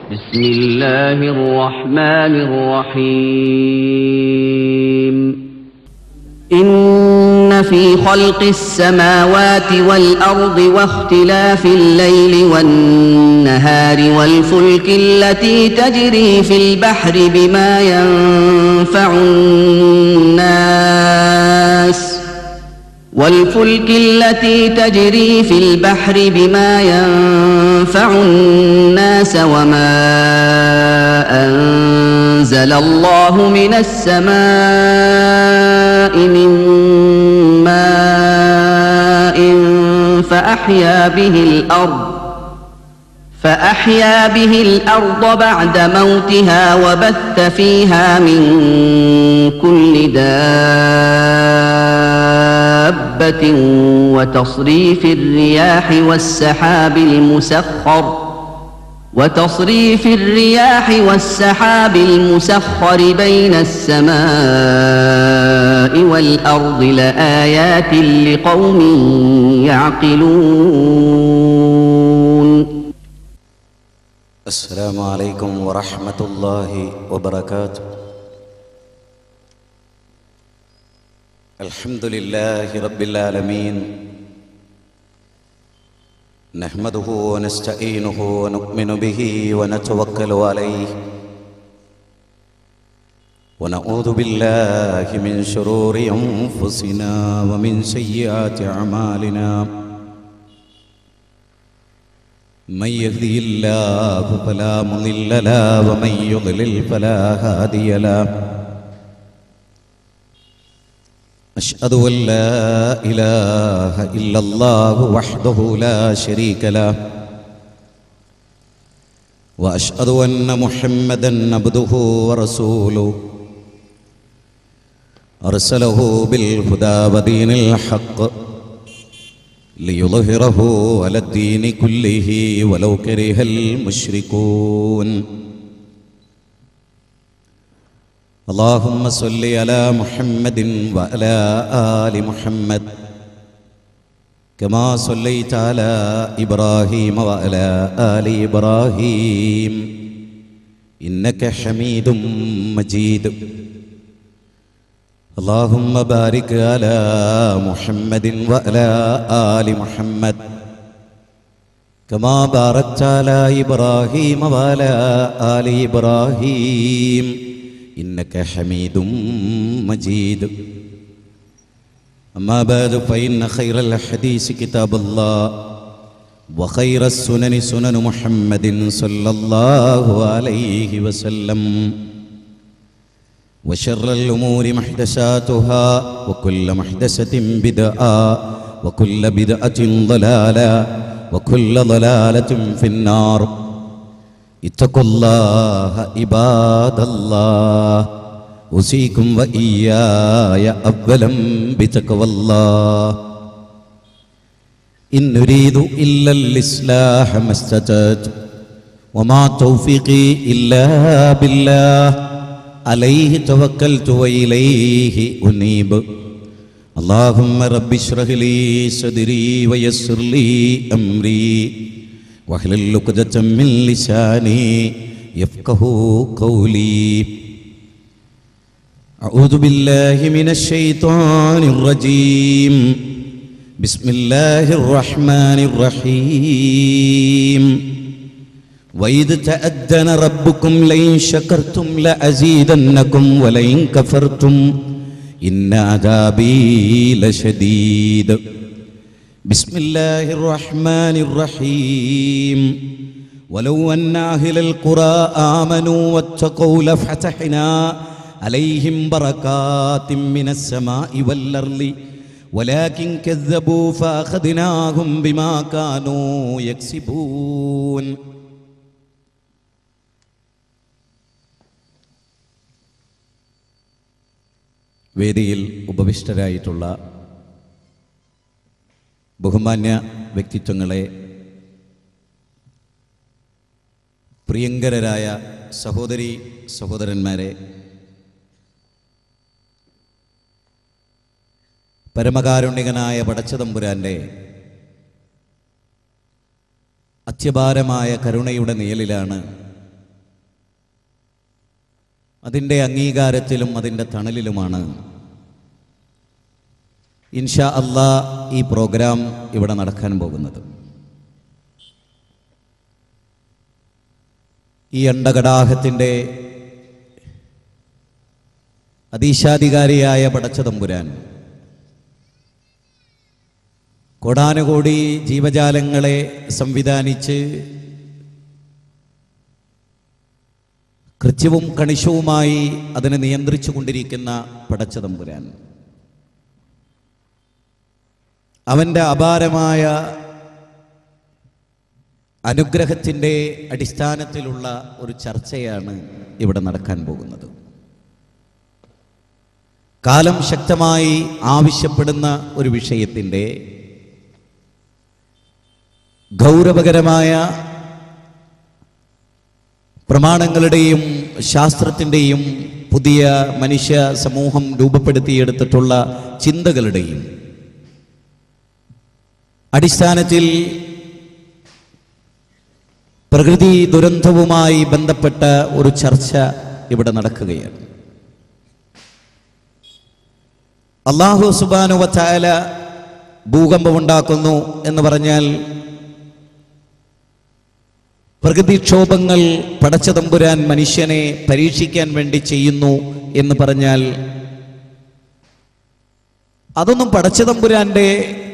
بسم الله الرحمن الرحيم إن في خلق السماوات والأرض واختلاف الليل والنهار والفلك التي تجري في البحر بما ينفع الناس والفلك التي تجري في البحر بما ينفع الناس وما أنزل الله من السماء من ماء فأحيا به الأرض فأحيا به الأرض بعد موتها وبث فيها من كل دابة وتصريف الرياح والسحاب المسخر وتصريف الرياح والسحاب المسخر بين السماء والأرض لآيات لقوم يعقلون السلام عليكم ورحمة الله وبركاته الحمد لله رب العالمين نحمده ونستعينه ونؤمن به ونتوكل عليه ونعوذ بالله من شرور أنفسنا ومن سيئات أعمالنا من يهدي الله فلا مضل له ومن يضلل فلا هادي له أشهد أن لا إله إلا الله وحده لا شريك له وأشهد أن محمدا عبده ورسوله أرسله بالهدى ودين الحق ليظهره على الدين كله ولو كره المشركون اللهم صل على محمد وعلى آل محمد كما صليت على إبراهيم وعلى آل إبراهيم إنك حميد مجيد اللهم بارك على محمد وعلى آل محمد كما باركت على إبراهيم وعلى آل إبراهيم إنك حميد مجيد أما بعد فإن خير الحديث كتاب الله وخير السنن سنن محمد صلى الله عليه وسلم وشر الأمور محدثاتها وكل محدثة بدعة وكل بدعة ضلالة وكل ضلالة في النار اتقوا الله عباد الله أوصيكم وإياي أولا بتقوى الله إن نريد إلا الإصلاح ما استطعت وما توفيقي إلا بالله عليه توكلت وإليه أنيب اللهم رب اشرح لي صدري ويسر لي أمري واحلل عقدة من لساني يفقه قولي أعوذ بالله من الشيطان الرجيم بسم الله الرحمن الرحيم وإذ تأذن ربكم لئن شكرتم لأزيدنكم ولئن كفرتم إن عذابي لشديد بسم الله الرحمن الرحيم ولو أن أهل القرى آمنوا واتقوا لفتحنا عليهم بركات من السماء والأرض ولكن كذبوا فأخذناهم بما كانوا يكسبون വേദിയിൽ ഉപവിഷ്ടരായിട്ടുള്ള ബഹുമാന്യ വ്യക്തിത്വങ്ങളെ പ്രിയങ്കരരായ സഹോദരി സഹോദരന്മാരെ പരമകാരുണികനായ പടച്ചതമ്പുരാൻ്റെ അത്യപാരമായ കരുണയുടെ നിഴലിലാണ് അതിൻ്റെ അംഗീകാരത്തിലും അതിൻ്റെ തണലിലുമാണ് ഇൻഷാ അള്ളാ ഈ പ്രോഗ്രാം ഇവിടെ നടക്കാൻ പോകുന്നത് ഈ അണ്ടകടാഹത്തിൻ്റെ അതീശാധികാരിയായ പടച്ചതമ്പുരാൻ കോടാനുകോടി ജീവജാലങ്ങളെ സംവിധാനിച്ച് കൃത്യവും കണിശവുമായി അതിനെ നിയന്ത്രിച്ചു കൊണ്ടിരിക്കുന്ന പടച്ചതമ്പുരാൻ അവൻ്റെ അപാരമായ അനുഗ്രഹത്തിൻ്റെ അടിസ്ഥാനത്തിലുള്ള ഒരു ചർച്ചയാണ് ഇവിടെ നടക്കാൻ പോകുന്നത് കാലം ശക്തമായി ആവശ്യപ്പെടുന്ന ഒരു വിഷയത്തിൻ്റെ ഗൗരവകരമായ പ്രമാണങ്ങളുടെയും ശാസ്ത്രത്തിൻ്റെയും പുതിയ മനുഷ്യ സമൂഹം രൂപപ്പെടുത്തിയെടുത്തിട്ടുള്ള ചിന്തകളുടെയും അടിസ്ഥാനത്തിൽ പ്രകൃതി ദുരന്തവുമായി ബന്ധപ്പെട്ട ഒരു ചർച്ച ഇവിടെ നടക്കുകയാണ് അള്ളാഹു സുബാനുവത്തായ ഭൂകമ്പമുണ്ടാക്കുന്നു എന്ന് പറഞ്ഞാൽ പ്രകൃതിക്ഷോഭങ്ങൾ പടച്ചതമ്പുരാൻ മനുഷ്യനെ പരീക്ഷിക്കാൻ വേണ്ടി ചെയ്യുന്നു എന്ന് പറഞ്ഞാൽ അതൊന്നും പടച്ചതമ്പുരാന്റെ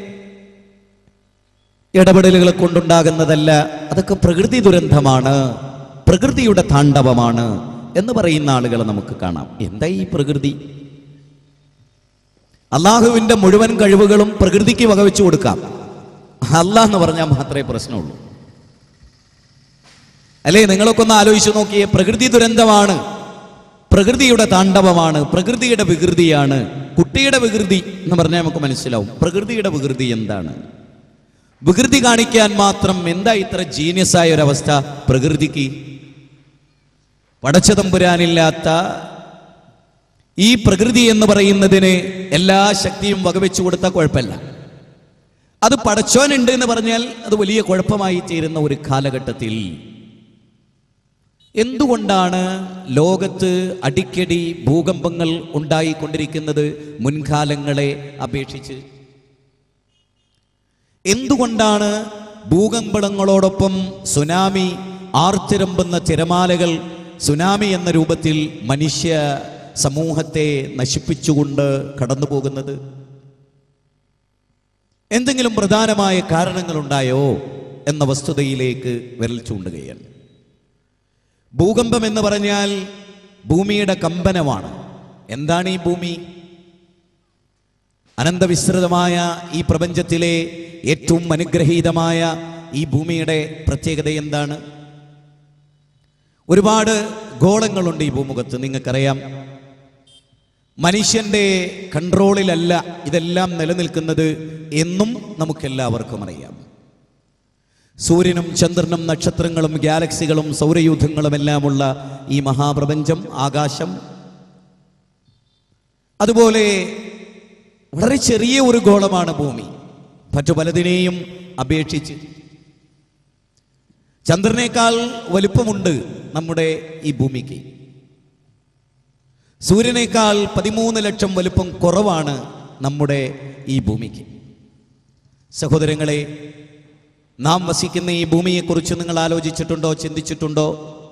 ഇടപെടലുകളെ കൊണ്ടുണ്ടാകുന്നതല്ല അതൊക്കെ പ്രകൃതി ദുരന്തമാണ് പ്രകൃതിയുടെ താണ്ഡവമാണ് എന്ന് പറയുന്ന ആളുകളെ നമുക്ക് കാണാം എന്താ ഈ പ്രകൃതി അള്ളാഹുവിൻ്റെ മുഴുവൻ കഴിവുകളും പ്രകൃതിക്ക് വകവെച്ചു കൊടുക്കാം അല്ലാ എന്ന് പറഞ്ഞാൽ മാത്രമേ പ്രശ്നമുള്ളൂ അല്ലേ നിങ്ങളൊക്കെ ഒന്ന് ആലോചിച്ച് നോക്കിയേ പ്രകൃതി ദുരന്തമാണ് പ്രകൃതിയുടെ താണ്ഡവമാണ് പ്രകൃതിയുടെ വികൃതിയാണ് കുട്ടിയുടെ വികൃതി എന്ന് പറഞ്ഞാൽ നമുക്ക് മനസ്സിലാവും പ്രകൃതിയുടെ വികൃതി എന്താണ് വികൃതി കാണിക്കാൻ മാത്രം എന്താ ഇത്ര ജീനിയസ് ആയ ഒരവസ്ഥ പ്രകൃതിക്ക് പടച്ചതമ്പുരാനില്ലാത്ത ഈ പ്രകൃതി എന്ന് പറയുന്നതിന് എല്ലാ ശക്തിയും വകവെച്ചു കൊടുത്താൽ കുഴപ്പമില്ല അത് പടച്ചോനുണ്ട് എന്ന് പറഞ്ഞാൽ അത് വലിയ കുഴപ്പമായി തീരുന്ന ഒരു കാലഘട്ടത്തിൽ എന്തുകൊണ്ടാണ് ലോകത്ത് അടിക്കടി ഭൂകമ്പങ്ങൾ ഉണ്ടായിക്കൊണ്ടിരിക്കുന്നത് മുൻകാലങ്ങളെ അപേക്ഷിച്ച് എന്തുകൊണ്ടാണ് ഭൂകമ്പങ്ങളോടൊപ്പം സുനാമി ആർത്തിരമ്പുന്ന തിരമാലകൾ സുനാമി എന്ന രൂപത്തിൽ മനുഷ്യ സമൂഹത്തെ നശിപ്പിച്ചുകൊണ്ട് കടന്നു പോകുന്നത് എന്തെങ്കിലും പ്രധാനമായ കാരണങ്ങളുണ്ടായോ എന്ന വസ്തുതയിലേക്ക് വിരൽ ചൂണ്ടുകയാണ് ഭൂകമ്പം എന്ന് പറഞ്ഞാൽ ഭൂമിയുടെ കമ്പനമാണ് എന്താണ് ഈ ഭൂമി അനന്തവിസ്തൃതമായ ഈ പ്രപഞ്ചത്തിലെ ഏറ്റവും അനുഗ്രഹീതമായ ഈ ഭൂമിയുടെ പ്രത്യേകത എന്താണ് ഒരുപാട് ഗോളങ്ങളുണ്ട് ഈ ഭൂമുഖത്ത് നിങ്ങൾക്കറിയാം മനുഷ്യന്റെ കൺട്രോളിലല്ല ഇതെല്ലാം നിലനിൽക്കുന്നത് എന്നും നമുക്കെല്ലാവർക്കും അറിയാം സൂര്യനും ചന്ദ്രനും നക്ഷത്രങ്ങളും ഗാലക്സികളും സൗരയൂഥങ്ങളും എല്ലാമുള്ള ഈ മഹാപ്രപഞ്ചം ആകാശം അതുപോലെ വളരെ ചെറിയ ഒരു ഗോളമാണ് ഭൂമി മറ്റു പലതിനെയും അപേക്ഷിച്ച് ചന്ദ്രനേക്കാൾ വലുപ്പമുണ്ട് നമ്മുടെ ഈ ഭൂമിക്ക് സൂര്യനേക്കാൾ പതിമൂന്ന് ലക്ഷം വലുപ്പം കുറവാണ് നമ്മുടെ ഈ ഭൂമിക്ക് സഹോദരങ്ങളെ നാം വസിക്കുന്ന ഈ ഭൂമിയെക്കുറിച്ച് നിങ്ങൾ ആലോചിച്ചിട്ടുണ്ടോ ചിന്തിച്ചിട്ടുണ്ടോ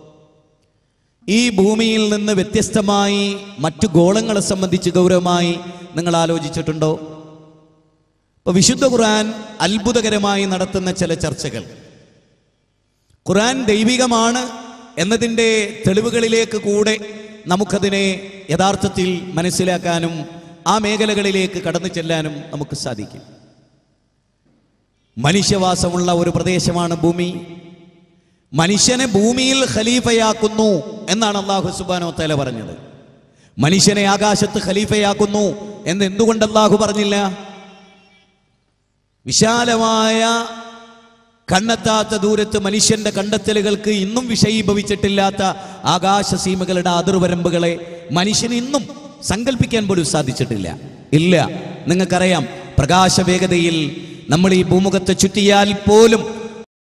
ഈ ഭൂമിയിൽ നിന്ന് വ്യത്യസ്തമായി മറ്റു ഗോളങ്ങളെ സംബന്ധിച്ച് ഗൗരവമായി നിങ്ങൾ ആലോചിച്ചിട്ടുണ്ടോ ഇപ്പൊ വിശുദ്ധ ഖുർആൻ അത്ഭുതകരമായി നടത്തുന്ന ചില ചർച്ചകൾ ഖുർആൻ ദൈവികമാണ് എന്നതിൻ്റെ തെളിവുകളിലേക്ക് കൂടെ നമുക്കതിനെ യഥാർത്ഥത്തിൽ മനസ്സിലാക്കാനും ആ മേഖലകളിലേക്ക് കടന്നു ചെല്ലാനും നമുക്ക് സാധിക്കും മനുഷ്യവാസമുള്ള ഒരു പ്രദേശമാണ് ഭൂമി മനുഷ്യനെ ഭൂമിയിൽ ഖലീഫയാക്കുന്നു എന്നാണ് അള്ളാഹു സുബാനോ തല പറഞ്ഞത് മനുഷ്യനെ ആകാശത്ത് ഖലീഫയാക്കുന്നു എന്ന് എന്തുകൊണ്ട് അള്ളാഹു പറഞ്ഞില്ല വിശാലമായ കണ്ണെത്താത്ത ദൂരത്ത് മനുഷ്യന്റെ കണ്ടെത്തലുകൾക്ക് ഇന്നും വിഷയീഭവിച്ചിട്ടില്ലാത്ത ആകാശസീമകളുടെ അതിർവരമ്പുകളെ മനുഷ്യന് ഇന്നും സങ്കല്പിക്കാൻ പോലും സാധിച്ചിട്ടില്ല ഇല്ല നിങ്ങൾക്കറിയാം പ്രകാശവേഗതയിൽ നമ്മൾ ഈ ഭൂമുഖത്തെ ചുറ്റിയാൽ പോലും